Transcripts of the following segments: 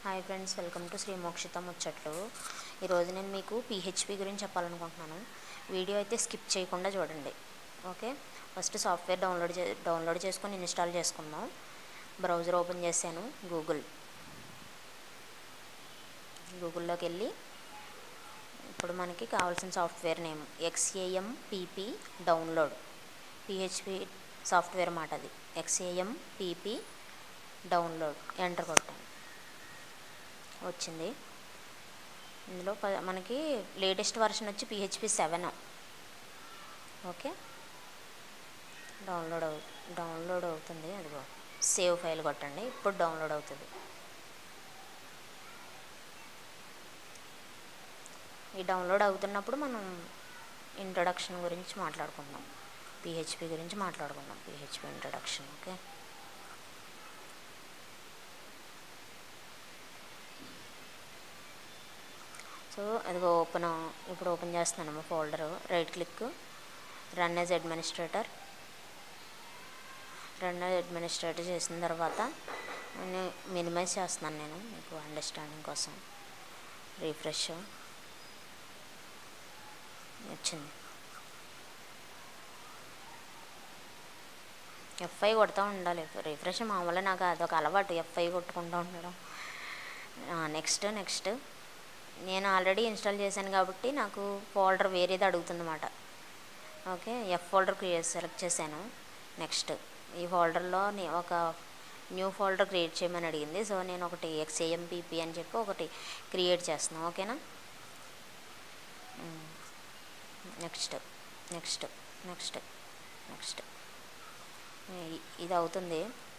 hi friends welcome to Shri Mokshita ముచ్చట్లు ఈరోజు నేను మీకు పిహెచ్పి గురించి చెప్పాలనుకుంటున్నాను వీడియో అయితే స్కిప్ చేయకుండా చూడండి ఓకే ఫస్ట్ సాఫ్ట్వేర్ డౌన్లోడ్ చే డౌన్లోడ్ చేసుకొని ఇన్స్టాల్ చేసుకుందాం బ్రౌజర్ ఓపెన్ చేశాను గూగుల్ గూగుల్లోకి వెళ్ళి ఇప్పుడు మనకి కావాల్సిన software name XAMPP download PHP software మాట అది ఎక్స్ఏఎం పీపీ డౌన్లోడ్ ఎంటర్ కొట్టాను వచ్చింది ఇందులో ప- మనకి లేటెస్ట్ వర్షన్ వచ్చి పిహెచ్పి సెవెన్ ఓకే డౌన్లోడ్ అవు డౌన్లోడ్ అవుతుంది అదిగో సేవ్ ఫైల్ కొట్టండి ఇప్పుడు డౌన్లోడ్ అవుతుంది ఈ డౌన్లోడ్ అవుతున్నప్పుడు మనం ఇంట్రడక్షన్ గురించి మాట్లాడుకుందాం పిహెచ్పి గురించి మాట్లాడుకుందాం పిహెచ్పి ఇంట్రడక్షన్ ఓకే సో అదిగో ఓపెన్ ఇప్పుడు ఓపెన్ చేస్తున్నాను folder right click run as administrator run as administrator చేసిన తర్వాత నేను మినిమైజ్ చేస్తున్నాను నేను మీకు అండర్స్టాండింగ్ కోసం రీఫ్రెష్ వచ్చింది ఎఫ్ఐ కొడుతూ ఉండాలి రిఫ్రెష్ మామూలుగా నాకు అదొక అలవాటు ఎఫ్ఐ కొట్టుకుంటూ ఉండడం నెక్స్ట్ నెక్స్ట్ నేను ఆల్రెడీ ఇన్స్టాల్ చేశాను కాబట్టి నాకు ఫోల్డర్ వేరేది అడుగుతుందన్నమాట okay F folder create select చేశాను నెక్స్ట్ ఈ ఫోల్డర్లో నే- ఒక న్యూ ఫోల్డర్ క్రియేట్ చేయమని అడిగింది సో నేను ఒకటి ఎక్స్ఏఎంపీపీ అని చెప్పి ఒకటి క్రియేట్ చేస్తున్నాను ఓకేనా నెక్స్ట్ నెక్స్ట్ నెక్స్ట్ నెక్స్ట్ ఇది అవుతుంది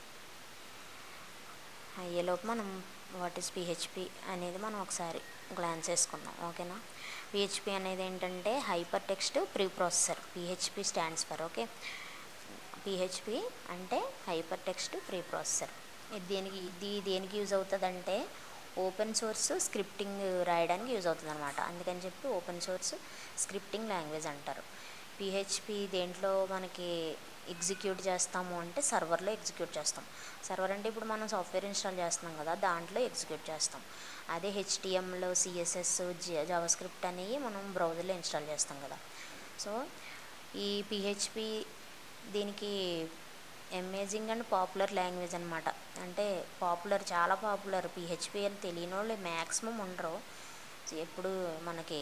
అయ్యేలోపు మనం వాట్ ఈస్ పిహెచ్పి అనేది మనం ఒకసారి గ్లాన్స్ వేసుకుందాం ఓకేనా పిహెచ్పి అనేది ఏంటంటే hyper text pre processor PHP stands for okay PHP అంటే హైపర్ టెక్స్ట్ ప్రీ ప్రాసెసర్ ఇది దేనికి ఇది దేనికి యూజ్ అవుతుందంటే ఓపెన్ సోర్స్ స్క్రిప్టింగ్ రాయడానికి యూజ్ అవుతుంది అనమాట అందుకని చెప్పి ఓపెన్ సోర్స్ స్క్రిప్టింగ్ లాంగ్వేజ్ అంటారు పిహెచ్పి దేంట్లో మనకి ఎగ్జిక్యూట్ చేస్తాము అంటే సర్వర్లో ఎగ్జిక్యూట్ చేస్తాం సర్వర్ అంటే ఇప్పుడు మనం సాఫ్ట్వేర్ ఇన్స్టాల్ చేస్తున్నాం కదా దాంట్లో ఎగ్జిక్యూట్ చేస్తాం అదే హెచ్టిఎంలో సిఎస్ఎస్ జావా స్క్రిప్ట్ అనేవి మనం బ్రౌజర్లో ఇన్స్టాల్ చేస్తాం కదా సో ఈ పిహెచ్పి దీనికి అమేజింగ్ అండ్ పాపులర్ లాంగ్వేజ్ అనమాట అంటే పాపులర్ చాలా పాపులర్ పిహెచ్పి అని తెలియని వాళ్ళు మ్యాక్సిమం ఉండరు ఎప్పుడు మనకి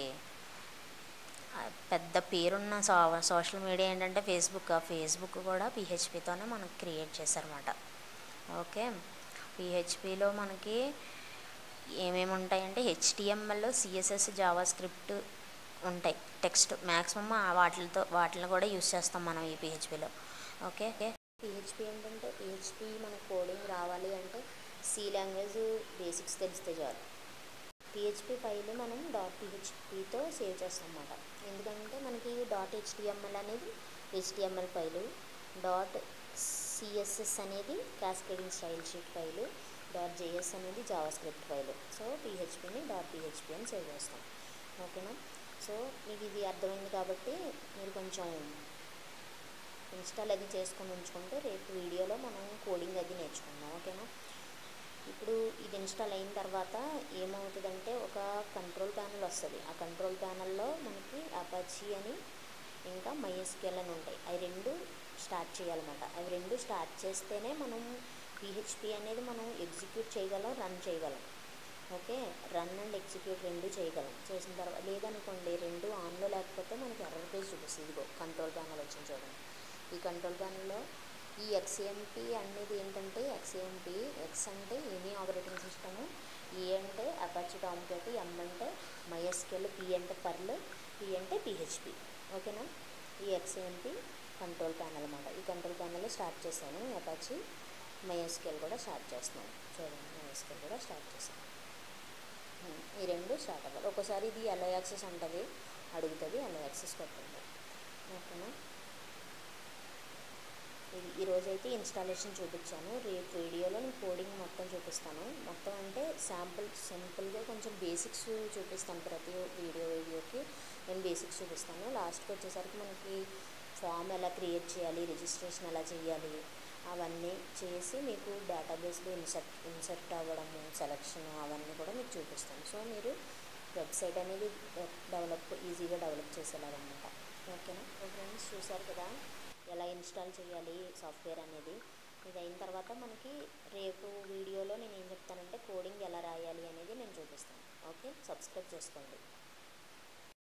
ఆ, పెద్ద పేరున్న సో సోషల్ మీడియా ఏంటంటే ఫేస్బుక్ ఆ ఫేస్బుక్ కూడా పిహెచ్పితోనే మనకి క్రియేట్ చేశారన్నమాట ఓకే పిహెచ్పిలో మనకి ఏమేమి ఉంటాయంటే హెచ్టిఎంఎల్ సిఎస్ఎస్ జావా స్క్రిప్ట్ ఉంటాయి టెక్స్ట్ మ్యాక్సిమం వాటితో వాటిని కూడా యూస్ చేస్తాం మనం ఈ పిహెచ్పిలో ఓకే పిహెచ్పి ఏంటంటే పిహెచ్పి మన కోడింగ్ రావాలి అంటే సి లాంగ్వేజ్ బేసిక్స్ తెలిస్తే చాలు పిహెచ్పి ఫైల్ మనం డాట్ పిహెచ్పితో సేవ్ చేస్తాం అన్నమాట ఎందుకంటే మనకి డాట్ హెచ్టిఎంఎల్ అనేది హెచ్టిఎంఎల్ ఫైలు డాట్ సిఎస్ఎస్ అనేది cascading style sheet file dot JS అనేది జావా స్క్రిప్ట్ ఫైలు సో పిహెచ్పిని డాట్ పిహెచ్పి అని సేవ్ చేస్తాం ఓకేనా సో మీకు ఇది అర్థమైంది కాబట్టి మీరు కొంచెం ఇన్స్టాల్ అది చేసుకొని ఉంచుకుంటే రేపు వీడియోలో మనం కోడింగ్ అది నేర్చుకుందాం ఓకేనా ఇప్పుడు ఇది ఇన్స్టాల్ అయిన తర్వాత ఏమవుతుందంటే ఒక కంట్రోల్ ప్యానల్ వస్తుంది ఆ కంట్రోల్ ప్యానల్లో మనకి అపాచీ అని ఇంకా మైఎస్క్యూఎల్ అని ఉంటాయి అవి రెండు స్టార్ట్ చేయాలన్నమాట అవి రెండు స్టార్ట్ చేస్తేనే మనం పిహెచ్పి అనేది మనం ఎగ్జిక్యూట్ చేయగలం రన్ చేయగలం ఓకే రన్ అండ్ ఎగ్జిక్యూట్ రెండు చేయగలం చేసిన తర్వాత లేదనుకోండి రెండు ఆన్లో లేకపోతే మనకి ఎర్రర్ పేజ్ చూపిస్తుంది ఇదిగో కంట్రోల్ ప్యానల్ వచ్చింది చూడండి ఈ కంట్రోల్ ప్యానల్లో ఈ ఎక్స్ఏఎంపి అనేది ఏంటంటే ఎక్స్ఏఎంపి ఎక్స్ అంటే ఎనీ ఆపరేటింగ్ సిస్టము ఏ అంటే అపాచి టామ్కెట్ ఎం అంటే మైఎస్కెల్ పి అంటే పర్ల్ పి అంటే పిహెచ్పి ఓకేనా ఈ ఎక్స్ఏఎంపి కంట్రోల్ ప్యానల్ అనమాట ఈ కంట్రోల్ ప్యానల్ స్టార్ట్ చేశాను అపాచి మైఎస్కెల్ కూడా స్టార్ట్ చేస్తున్నాను చూడండి మైఎస్కెల్ కూడా స్టార్ట్ చేశాను ఉమ్, ఈ రెండు స్టార్ట్ అవ్వాలి ఒకసారి ఇది ఎల్లో యాక్సెస్ అంటది అడుగుతుంది ఎల్లో యాక్సెస్ కొట్టండి ఓకేనా ఇది ఈరోజు అయితే ఇన్స్టాలేషన్ చూపించాను రేపు వీడియోలో నేను కోడింగ్ మొత్తం చూపిస్తాను మొత్తం అంటే శాంపుల్ సింపుల్గా కొంచెం బేసిక్స్ చూపిస్తాను ప్రతి వీడియో వీడియోకి నేను బేసిక్స్ చూపిస్తాను లాస్ట్కి వచ్చేసరికి మనకి ఫామ్ ఎలా క్రియేట్ చేయాలి రిజిస్ట్రేషన్ ఎలా చేయాలి అవన్నీ చేసి మీకు డేటాబేస్లో ఇన్సర్ట్ ఇన్సర్ట్ అవ్వడము సెలక్షన్ అవన్నీ కూడా మీకు చూపిస్తాను సో మీరు వెబ్సైట్ అనేది డెవలప్ ఈజీగా డెవలప్ చేసేలాగనమాట ఓకేనా సో ఫ్రెండ్స్ చూసారు కదా ఎలా ఇన్స్టాల్ చేయాలి సాఫ్ట్వేర్ అనేది ఇది అయిన తర్వాత మనకి రేపు వీడియోలో నేను ఏం చెప్తానంటే కోడింగ్ ఎలా రాయాలి అనేది నేను చూపిస్తాను ఓకే సబ్స్క్రైబ్ చేసుకోండి